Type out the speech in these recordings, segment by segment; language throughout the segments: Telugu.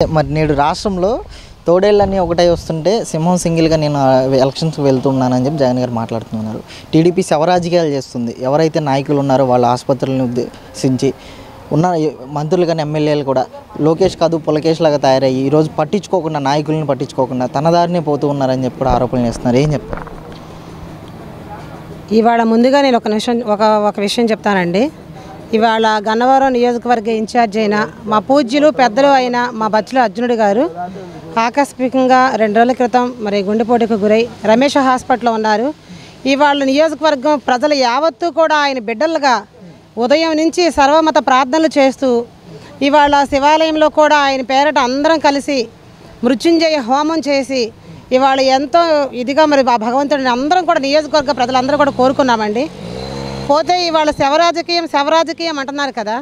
మరి నేడు రాష్ట్రంలో తోడేళ్ళన్నీ ఒకటే వస్తుంటే సింహం సింగిల్గా నేను ఆ, ఎలక్షన్స్కి వెళ్తున్నానని చెప్పి జగన్ గారు మాట్లాడుతున్నారు టీడీపీ శవరాజకీయాలు చేస్తుంది ఎవరైతే నాయకులు ఉన్నారో వాళ్ళ ఆసుపత్రులను ఉద్దేశించి ఉన్న మంత్రులు కానీ ఎమ్మెల్యేలు కూడా లోకేష్ కాదు పులకేష్ లాగా తయారయ్యి ఈరోజు పట్టించుకోకుండా నాయకులను పట్టించుకోకుండా తన దారినే పోతూ ఉన్నారని చెప్పి కూడా ఆరోపణలు చేస్తున్నారు ఏం చెప్తారు ఇవాళ ముందుగా నేను ఒక నిమిషం ఒక ఒక విషయం చెప్తానండి ఇవాళ గన్నవరం నియోజకవర్గ ఇన్ఛార్జ్ అయిన మా పూజ్యులు పెద్దలు అయిన మా బచ్చుల అర్జునుడు గారు ఆకస్మికంగా రెండు రోజుల క్రితం మరి గుండెపోటుకు గురై రమేష్ హాస్పిటల్లో ఉన్నారు ఇవాళ నియోజకవర్గం ప్రజలు యావత్తూ కూడా ఆయన బిడ్డలుగా ఉదయం నుంచి సర్వమత ప్రార్థనలు చేస్తూ ఇవాళ శివాలయంలో కూడా ఆయన పేరట అందరం కలిసి మృత్యుంజయ హోమం చేసి ఇవాళ ఎంతో ఇదిగా మరి ఆ భగవంతుడిని అందరం కూడా నియోజకవర్గ ప్రజలందరూ కూడా కోరుకున్నామండి పోతే ఇవాళ శవరాజకీయం శవరాజకీయం అంటున్నారు కదా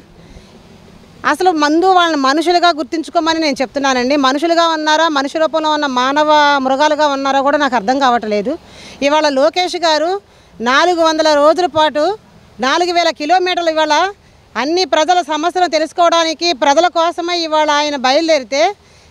అసలు మందు వాళ్ళని మనుషులుగా గుర్తించుకోమని నేను చెప్తున్నానండి మనుషులుగా ఉన్నారా మనిషి రూపంలో ఉన్న మానవ మృగాలుగా ఉన్నారా కూడా నాకు అర్థం కావట్లేదు ఇవాళ లోకేష్ గారు నాలుగు వందల రోజుల పాటు నాలుగు వేల కిలోమీటర్లు ఇవాళ అన్ని ప్రజల సమస్యలను తెలుసుకోవడానికి ప్రజల కోసమే ఇవాళ ఆయన బయలుదేరితే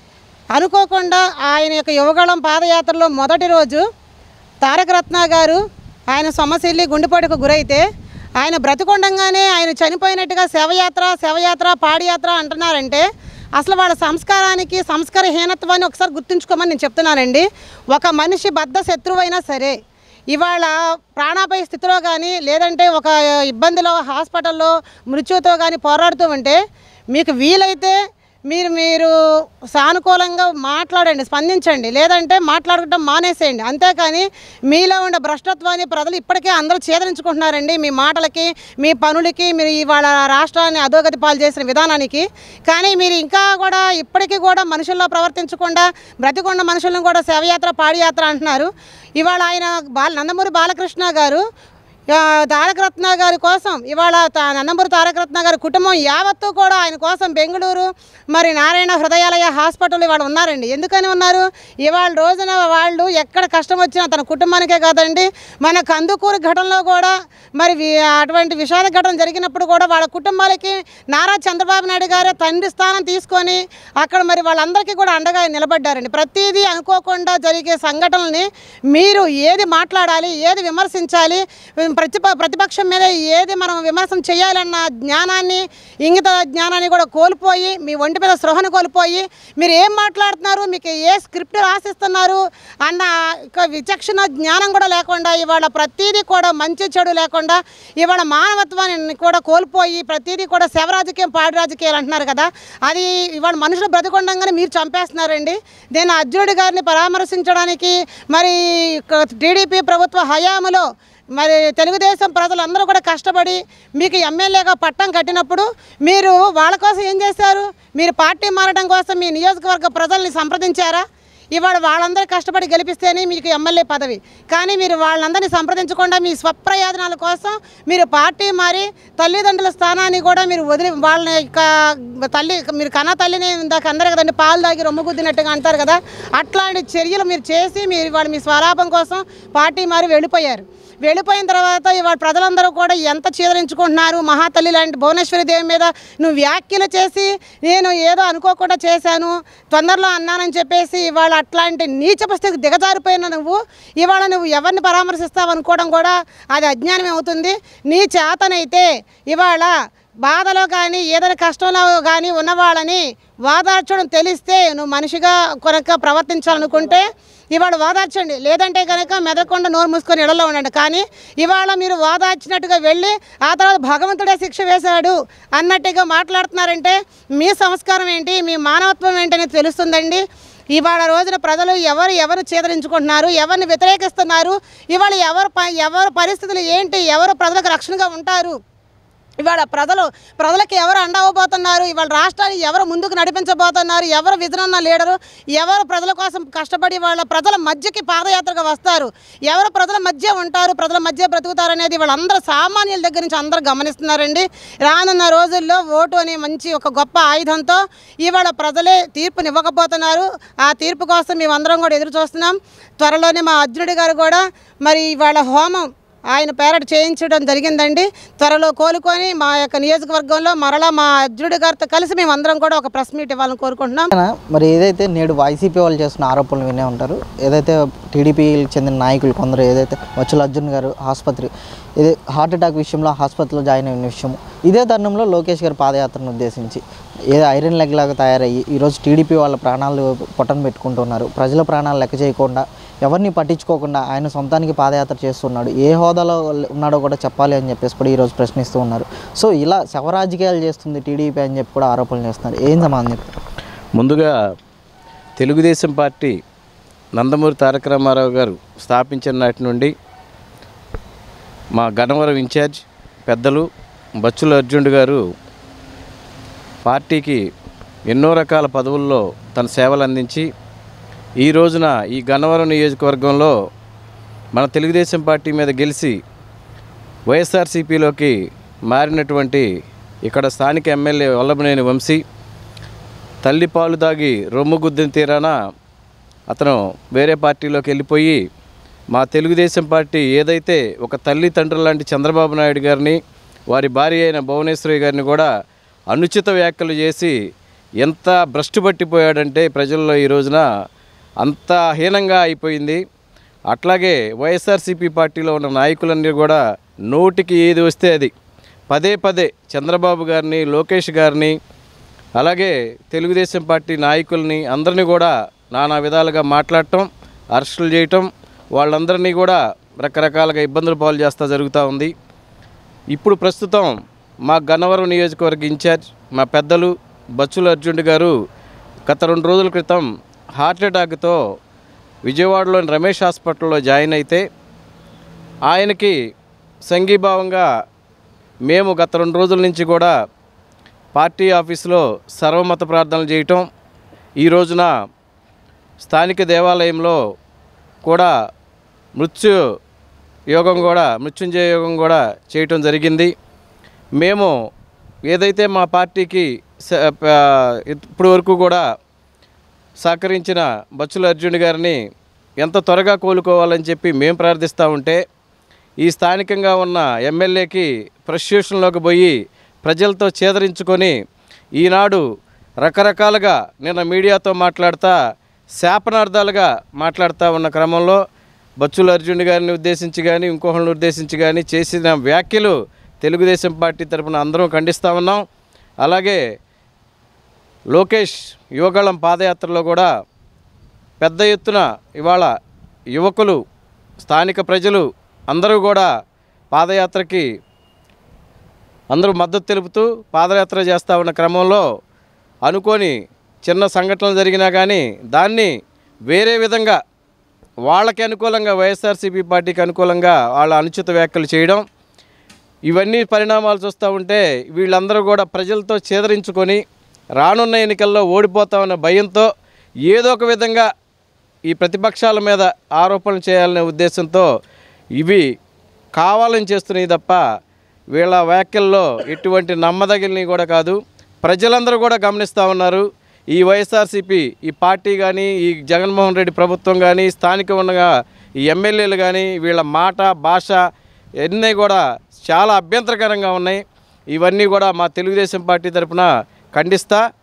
అనుకోకుండా ఆయన యొక్క యువగళం పాదయాత్రలో మొదటి రోజు తారక రత్న గారు ఆయన సొమ్మసిల్లి గుండెపోటుకు గురైతే ఆయన బ్రతికొండంగానే ఆయన చనిపోయినట్టుగా శవయాత్ర శవయాత్ర పాడియాత్ర అంటున్నారంటే అసలు వాళ్ళ సంస్కారానికి సంస్కారహీనత్వాన్ని ఒకసారి గుర్తుంచుకోమని నేను చెప్తున్నానండి ఒక మనిషి బద్ధ శత్రువైనా సరే ఇవాళ ప్రాణాపాయ స్థితిలో కానీ లేదంటే ఒక ఇబ్బందిలో హాస్పిటల్లో మృత్యుతో కానీ పోరాడుతూ ఉంటే మీకు వీలైతే మీరు మీరు సానుకూలంగా మాట్లాడండి స్పందించండి లేదంటే మాట్లాడటం మానేసేయండి అంతేకాని మీలో ఉండే భ్రష్టత్వాన్ని ప్రజలు ఇప్పటికే అందరూ ఛేదరించుకుంటున్నారండి మీ మాటలకి మీ పనులకి మీరు ఇవాళ రాష్ట్రాన్ని అధోగతి పాలు చేసిన విధానానికి కానీ మీరు ఇంకా కూడా ఇప్పటికీ కూడా మనుషుల్లో ప్రవర్తించకుండా బ్రతికొండ మనుషులను కూడా శవయాత్ర పాడియాత్ర అంటున్నారు ఇవాళ ఆయన బాల నందమూరి బాలకృష్ణ గారు ఆ, తారక రత్న గారి కోసం ఇవాళ తా- నందమూరి తారక రత్న గారి కుటుంబం యావత్తు కూడా ఆయన కోసం బెంగళూరు మరి నారాయణ హృదయాలయ హాస్పిటల్ ఇవాళ ఉన్నారండి ఎందుకని ఉన్నారు ఇవాళ రోజున వాళ్ళు ఎక్కడ కష్టం వచ్చినా తన కుటుంబానికే కాదండి మన కందుకూరు ఘటనలో కూడా మరి వి- అటువంటి విషాద ఘటన జరిగినప్పుడు కూడా వాళ్ళ కుటుంబాలకి నారా చంద్రబాబు నాయుడు గారే తండ్రి స్థానం తీసుకొని అక్కడ మరి వాళ్ళందరికీ కూడా అండగా నిలబడ్డారండి ప్రతిదీ అనుకోకుండా జరిగే సంఘటనల్ని మీరు ఏది మాట్లాడాలి ఏది విమర్శించాలి ప్రతిప ప్రతిపక్షం మీద ఏది మనం విమర్శన చేయాలన్న జ్ఞానాన్ని ఇంగిత జ్ఞానాన్ని కూడా కోల్పోయి మీ ఒంటి మీద స్పృహను కోల్పోయి మీరు ఏం మాట్లాడుతున్నారు మీకు ఏ స్క్రిప్ట్ రాసిస్తున్నారు అన్న ఇక విచక్షణ జ్ఞానం కూడా లేకుండా ఇవాళ ప్రతిదీ కూడా మంచి చెడు లేకుండా ఇవాళ మానవత్వాన్ని కూడా కోల్పోయి ప్రతిదీ కూడా శవ రాజకీయం పాడి రాజకీయాలు అంటున్నారు కదా అది ఇవాళ మనుషులు బ్రతికొండంగానే మీరు చంపేస్తున్నారండి నేను అర్జునుడి గారిని పరామర్శించడానికి మరి టీడీపీ ప్రభుత్వ హయాములో మరి తెలుగుదేశం ప్రజలందరూ కూడా కష్టపడి మీకు ఎమ్మెల్యేగా పట్టం కట్టినప్పుడు మీరు వాళ్ళ కోసం ఏం చేశారు మీరు పార్టీ మారడం కోసం మీ నియోజకవర్గ ప్రజల్ని సంప్రదించారా ఇవాళ వాళ్ళందరూ కష్టపడి గెలిపిస్తేనే మీకు ఎమ్మెల్యే పదవి కానీ మీరు వాళ్ళందరినీ సంప్రదించకుండా మీ స్వప్రయోజనాల కోసం మీరు పార్టీ మారి తల్లిదండ్రుల స్థానాన్ని కూడా మీరు వదిలి వాళ్ళని ఇక తల్లి మీరు కన్న తల్లిని ఇందాక అందరు కదండి పాలు తాగి రొమ్ము గుద్దినట్టుగా అంటారు కదా అట్లాంటి చర్యలు మీరు చేసి మీరు వాళ్ళు మీ స్వలాభం కోసం పార్టీ మారి వెళ్ళిపోయారు వెళ్ళిపోయిన తర్వాత ఇవాళ ప్రజలందరూ కూడా ఎంత చీదరించుకుంటున్నారు మహాతల్లి లాంటి భువనేశ్వరి దేవి మీద నువ్వు వ్యాఖ్యలు చేసి నేను ఏదో అనుకోకుండా చేశాను తొందరలో అన్నానని చెప్పేసి ఇవాళ అట్లాంటి నీచ స్థితికి దిగజారిపోయిన నువ్వు ఇవాళ నువ్వు ఎవరిని పరామర్శిస్తావు అనుకోవడం కూడా అది అజ్ఞానమే అవుతుంది నీ చేతనైతే ఇవాళ బాధలో కానీ ఏదైనా కష్టంలో కానీ ఉన్నవాళ్ళని వాదార్చడం తెలిస్తే నువ్వు మనిషిగా కొనక ప్రవర్తించాలనుకుంటే ఇవాళ వాదార్చండి లేదంటే కనుక మెదకుండా నోరు మూసుకొని ఇళ్లలో ఉండండి కానీ ఇవాళ మీరు వాదార్చినట్టుగా వెళ్ళి ఆ తర్వాత భగవంతుడే శిక్ష వేశాడు అన్నట్టుగా మాట్లాడుతున్నారంటే మీ సంస్కారం ఏంటి మీ మానవత్వం ఏంటి అనేది తెలుస్తుందండి ఇవాళ రోజున ప్రజలు ఎవరు ఎవరు చేదరించుకుంటున్నారు ఎవరిని వ్యతిరేకిస్తున్నారు ఇవాళ ఎవరు ప- ఎవరు పరిస్థితులు ఏంటి ఎవరు ప్రజలకు రక్షణగా ఉంటారు ఇవాళ ప్రజలు ప్రజలకు ఎవరు అండవబోతున్నారు ఇవాళ రాష్ట్రాన్ని ఎవరు ముందుకు నడిపించబోతున్నారు ఎవరు విజన్ ఉన్న లీడరు ఎవరు ప్రజల కోసం కష్టపడి వాళ్ళ ప్రజల మధ్యకి పాదయాత్రగా వస్తారు ఎవరు ప్రజల మధ్య ఉంటారు ప్రజల మధ్య బ్రతుకుతారు అనేది వాళ్ళందరూ సామాన్యుల దగ్గర నుంచి అందరూ గమనిస్తున్నారండి రానున్న రోజుల్లో ఓటు అనే మంచి ఒక గొప్ప ఆయుధంతో ఇవాళ ప్రజలే తీర్పునివ్వకపోతున్నారు ఆ తీర్పు కోసం మేమందరం కూడా ఎదురు చూస్తున్నాం త్వరలోనే మా అర్జునుడి గారు కూడా మరి ఇవాళ హోమం ఆయన పేరట చేయించడం జరిగిందండి త్వరలో కోలుకొని మా యొక్క నియోజకవర్గంలో మరలా మా అర్జునుడి గారితో కలిసి మేము అందరం కూడా ఒక ప్రెస్ మీట్ ఇవ్వాలని కోరుకుంటున్నాం ఆయన మరి ఏదైతే నేడు వైసీపీ వాళ్ళు చేస్తున్న ఆరోపణలు వినే ఉంటారు ఏదైతే టీడీపీకి చెందిన నాయకులు కొందరు ఏదైతే వచ్చుల అర్జున్ గారు ఆసుపత్రి ఇది హార్ట్ అటాక్ విషయంలో హాస్పిటల్లో జాయిన్ అయిన విషయం ఇదే తరుణంలో లోకేష్ గారి పాదయాత్రను ఉద్దేశించి ఏదో ఐరన్ లెగ్ లాగా తయారయ్యి ఈరోజు టీడీపీ వాళ్ళ ప్రాణాలు పొట్టన పెట్టుకుంటున్నారు ప్రజల ప్రాణాలు లెక్క చేయకుండా ఎవరిని పట్టించుకోకుండా ఆయన సొంతానికి పాదయాత్ర చేస్తున్నాడు ఏ హోదాలో ఉన్నాడో కూడా చెప్పాలి అని చెప్పేసి కూడా ఈరోజు ప్రశ్నిస్తూ ఉన్నారు సో ఇలా శవరాజకీయాలు చేస్తుంది టీడీపీ అని చెప్పి కూడా ఆరోపణలు చేస్తున్నారు ఏం సమాధానం చెప్తారు ముందుగా తెలుగుదేశం పార్టీ నందమూరి తారక రామారావు గారు స్థాపించిన నాటి నుండి మా గన్నవరం ఇన్ఛార్జ్ పెద్దలు బచ్చుల అర్జునుడు గారు పార్టీకి ఎన్నో రకాల పదవుల్లో తన సేవలు అందించి ఈ రోజున ఈ గన్నవరం నియోజకవర్గంలో మన తెలుగుదేశం పార్టీ మీద గెలిచి వైఎస్ఆర్సీపీలోకి మారినటువంటి ఇక్కడ స్థానిక ఎమ్మెల్యే వల్లభనేని వంశీ తల్లి పాలు దాగి రొమ్ము గుద్దిన తీరాన అతను వేరే పార్టీలోకి వెళ్ళిపోయి మా తెలుగుదేశం పార్టీ ఏదైతే ఒక తల్లి తండ్రులు లాంటి చంద్రబాబు నాయుడు గారిని వారి భార్య అయిన భువనేశ్వరి గారిని కూడా అనుచిత వ్యాఖ్యలు చేసి ఎంత భ్రష్టు పట్టిపోయాడంటే ప్రజల్లో ఈ రోజున అంత హీనంగా అయిపోయింది అట్లాగే వైఎస్ఆర్సీపీ పార్టీలో ఉన్న నాయకులన్నీ కూడా నోటికి ఏది వస్తే అది పదే పదే చంద్రబాబు గారిని లోకేష్ గారిని అలాగే తెలుగుదేశం పార్టీ నాయకుల్ని అందరినీ కూడా నానా విధాలుగా మాట్లాడటం అరెస్టులు చేయటం వాళ్ళందరినీ కూడా రకరకాలుగా ఇబ్బందులు పాలు చేస్తూ జరుగుతూ ఉంది ఇప్పుడు ప్రస్తుతం మా గన్నవరం నియోజకవర్గ ఇన్ఛార్జ్ మా పెద్దలు బచ్చుల అర్జునుడు గారు గత రెండు రోజుల క్రితం హార్ట్ అటాక్తో విజయవాడలోని రమేష్ హాస్పిటల్లో జాయిన్ అయితే ఆయనకి సంఘీభావంగా మేము గత రెండు రోజుల నుంచి కూడా పార్టీ ఆఫీసులో సర్వమత ప్రార్థనలు చేయటం ఈ రోజున స్థానిక దేవాలయంలో కూడా మృత్యు యోగం కూడా మృత్యుంజయ యోగం కూడా చేయటం జరిగింది మేము ఏదైతే మా పార్టీకి స- ప- ఇప్పటి వరకు కూడా సహకరించిన బచ్చుల అర్జున్ గారిని ఎంత త్వరగా కోలుకోవాలని చెప్పి మేము ప్రార్థిస్తూ ఉంటే ఈ స్థానికంగా ఉన్న ఎమ్మెల్యేకి ఫ్రస్ట్రేషన్లోకి పోయి ప్రజలతో చేదరించుకొని ఈనాడు రకరకాలుగా నిన్న మీడియాతో మాట్లాడుతా శాపనార్థాలుగా మాట్లాడుతూ ఉన్న క్రమంలో బచ్చుల అర్జున్ గారిని ఉద్దేశించి కానీ ఇంకొకరిని ఉద్దేశించి కానీ చేసిన వ్యాఖ్యలు తెలుగుదేశం పార్టీ తరపున అందరం ఖండిస్తూ ఉన్నాం అలాగే లోకేష్ యువగళం పాదయాత్రలో కూడా పెద్ద ఎత్తున ఇవాళ యువకులు స్థానిక ప్రజలు అందరూ కూడా పాదయాత్రకి అందరూ మద్దతు తెలుపుతూ పాదయాత్ర చేస్తూ ఉన్న క్రమంలో అనుకోని చిన్న సంఘటనలు జరిగినా కానీ దాన్ని వేరే విధంగా వాళ్ళకి అనుకూలంగా వైఎస్ఆర్సీపీ పార్టీకి అనుకూలంగా వాళ్ళ అనుచిత వ్యాఖ్యలు చేయడం ఇవన్నీ పరిణామాలు చూస్తూ ఉంటే వీళ్ళందరూ కూడా ప్రజలతో చేదరించుకొని రానున్న ఎన్నికల్లో ఓడిపోతామన్న భయంతో ఏదో ఒక విధంగా ఈ ప్రతిపక్షాల మీద ఆరోపణలు చేయాలనే ఉద్దేశంతో ఇవి కావాలని చేస్తున్నాయి తప్ప వీళ్ళ వ్యాఖ్యల్లో ఎటువంటి నమ్మదగినవి కూడా కాదు ప్రజలందరూ కూడా గమనిస్తూ ఉన్నారు ఈ వైఎస్ఆర్సీపీ ఈ పార్టీ కానీ ఈ జగన్మోహన్ రెడ్డి ప్రభుత్వం కానీ స్థానిక ఉండగా ఈ ఎమ్మెల్యేలు కానీ వీళ్ళ మాట భాష ఎన్ని కూడా చాలా అభ్యంతరకరంగా ఉన్నాయి ఇవన్నీ కూడా మా తెలుగుదేశం పార్టీ తరపున ఖండిస్తా